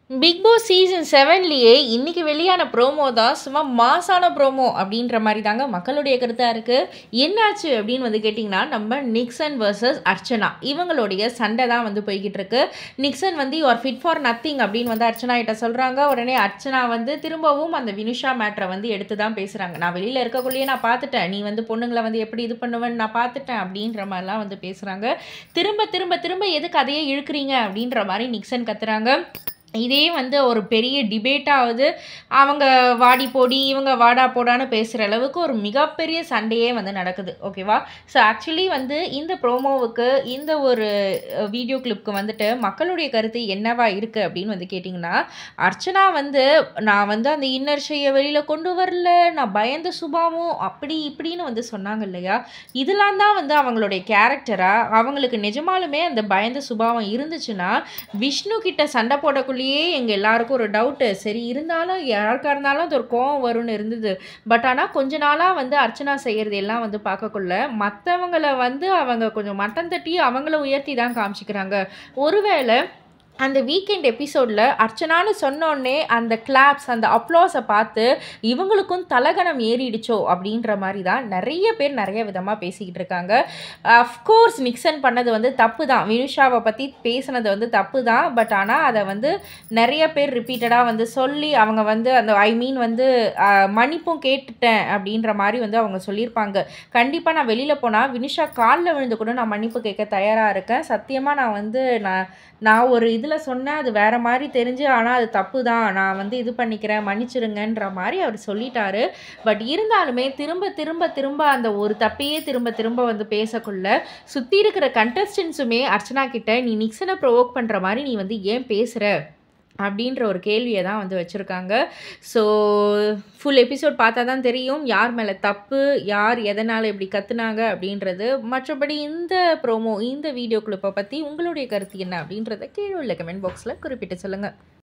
big Boss season செவன்லேயே இன்னைக்கு வெளியான promo தான் சும்மா மாசான ப்ரோமோ அப்படின்ற மாதிரி தாங்க மக்களுடைய கருத்தாக இருக்குது என்னாச்சு அப்படின்னு வந்து கேட்டிங்கன்னா நம்ம நிக்சன் வர்சஸ் அர்ச்சனா இவங்களுடைய சண்டை தான் வந்து போய்கிட்டு இருக்கு நிக்சன் வந்து யூஆர் ஃபிட் ஃபார் நத்திங் அப்படின்னு வந்து அர்ச்சனா கிட்ட சொல்கிறாங்க உடனே அர்ச்சனா வந்து திரும்பவும் அந்த வினுஷா மேட்ரை வந்து எடுத்து தான் பேசுகிறாங்க நான் வெளியில் இருக்கக்குள்ளேயே நான் பார்த்துட்டேன் நீ வந்து பொண்ணுங்களை வந்து எப்படி இது பண்ணுவேன்னு நான் பார்த்துட்டேன் அப்படின்ற மாதிரிலாம் வந்து பேசுகிறாங்க திரும்ப திரும்ப திரும்ப எதுக்கு அதையே இழுக்கிறீங்க அப்படின்ற மாதிரி நிக்சன் கத்துறாங்க இதே வந்து ஒரு பெரிய டிபேட்டாவது அவங்க வாடி போடி இவங்க வாடா போடான்னு பேசுகிற அளவுக்கு ஒரு மிகப்பெரிய சண்டையே வந்து நடக்குது ஓகேவா ஸோ ஆக்சுவலி வந்து இந்த ப்ரோமோவுக்கு இந்த ஒரு வீடியோ கிளிப்க்கு வந்துட்டு மக்களுடைய கருத்து என்னவா இருக்குது அப்படின்னு வந்து கேட்டிங்கன்னா அர்ச்சனா வந்து நான் வந்து அந்த இன்னர் ஷையை வெளியில் கொண்டு வரல நான் பயந்த சுபாவும் அப்படி இப்படின்னு வந்து சொன்னாங்க இல்லையா இதெல்லாம் தான் வந்து அவங்களுடைய கேரக்டராக அவங்களுக்கு நிஜமாலுமே அந்த பயந்த சுபாவம் இருந்துச்சுன்னா விஷ்ணு கிட்ட சண்டை போடக்குள்ளேயே எங்கள் எல்லாருக்கும் ஒரு டவுட்டு சரி இருந்தாலும் யாருக்கா இருந்தாலும் அது ஒரு கோவம் வரும்னு இருந்தது பட் ஆனால் கொஞ்ச நாளாக வந்து அர்ச்சனா செய்கிறது எல்லாம் வந்து பார்க்கக்குள்ள மற்றவங்களை வந்து அவங்க கொஞ்சம் மட்டம் தட்டி அவங்கள உயர்த்தி தான் காமிச்சிக்கிறாங்க ஒருவேளை அந்த வீக்கெண்ட் எபிசோடில் அர்ச்சனான்னு சொன்னோடனே அந்த கிளாப்ஸ் அந்த அப்ளாஸை பார்த்து இவங்களுக்கும் தலகணம் ஏறிடுச்சோ அப்படின்ற மாதிரி தான் நிறைய பேர் நிறைய விதமாக பேசிக்கிட்டு இருக்காங்க அஃப்கோர்ஸ் நிக்சன் பண்ணது வந்து தப்பு தான் வினுஷாவை பற்றி பேசுனது வந்து தப்பு தான் பட் ஆனால் அதை வந்து நிறைய பேர் ரிப்பீட்டடாக வந்து சொல்லி அவங்க வந்து அந்த ஐ மீன் வந்து அஹ், மன்னிப்பும் கேட்டுட்டேன் அப்படின்ற மாதிரி வந்து அவங்க சொல்லியிருப்பாங்க கண்டிப்பாக நான் வெளியில் போனால் வினுஷா காலில் விழுந்து கூட நான் மன்னிப்பு கேட்க தயாராக இருக்கேன் சத்தியமாக நான் வந்து நான் நான் ஒரு இதில் சொன்னேன் அது வேறு மாதிரி தெரிஞ்சு ஆனால் அது தப்பு தான் நான் வந்து இது பண்ணிக்கிறேன் மன்னிச்சிருங்கன்ற மாதிரி அவர் சொல்லிட்டாரு பட் இருந்தாலுமே திரும்ப திரும்ப திரும்ப அந்த ஒரு தப்பையே திரும்ப திரும்ப வந்து பேசக்குள்ள சுற்றி இருக்கிற கண்டஸ்டன்ஸுமே அர்ச்சனா கிட்ட நீ நிக்சனை ப்ரொவோக் பண்ணுற மாதிரி நீ வந்து ஏன் பேசுகிற அப்படின்ற ஒரு கேள்வியை தான் வந்து வச்சுருக்காங்க ஸோ ஃபுல் எபிசோட் பார்த்தா தான் தெரியும் யார் மேலே தப்பு யார் எதனால் இப்படி கத்துனாங்க அப்படின்றது மற்றபடி இந்த ப்ரோமோ இந்த வீடியோ கிளிப்பை பற்றி உங்களுடைய கருத்து என்ன அப்படின்றத கீழே உள்ள கமெண்ட் பாக்ஸில் குறிப்பிட்டு சொல்லுங்கள்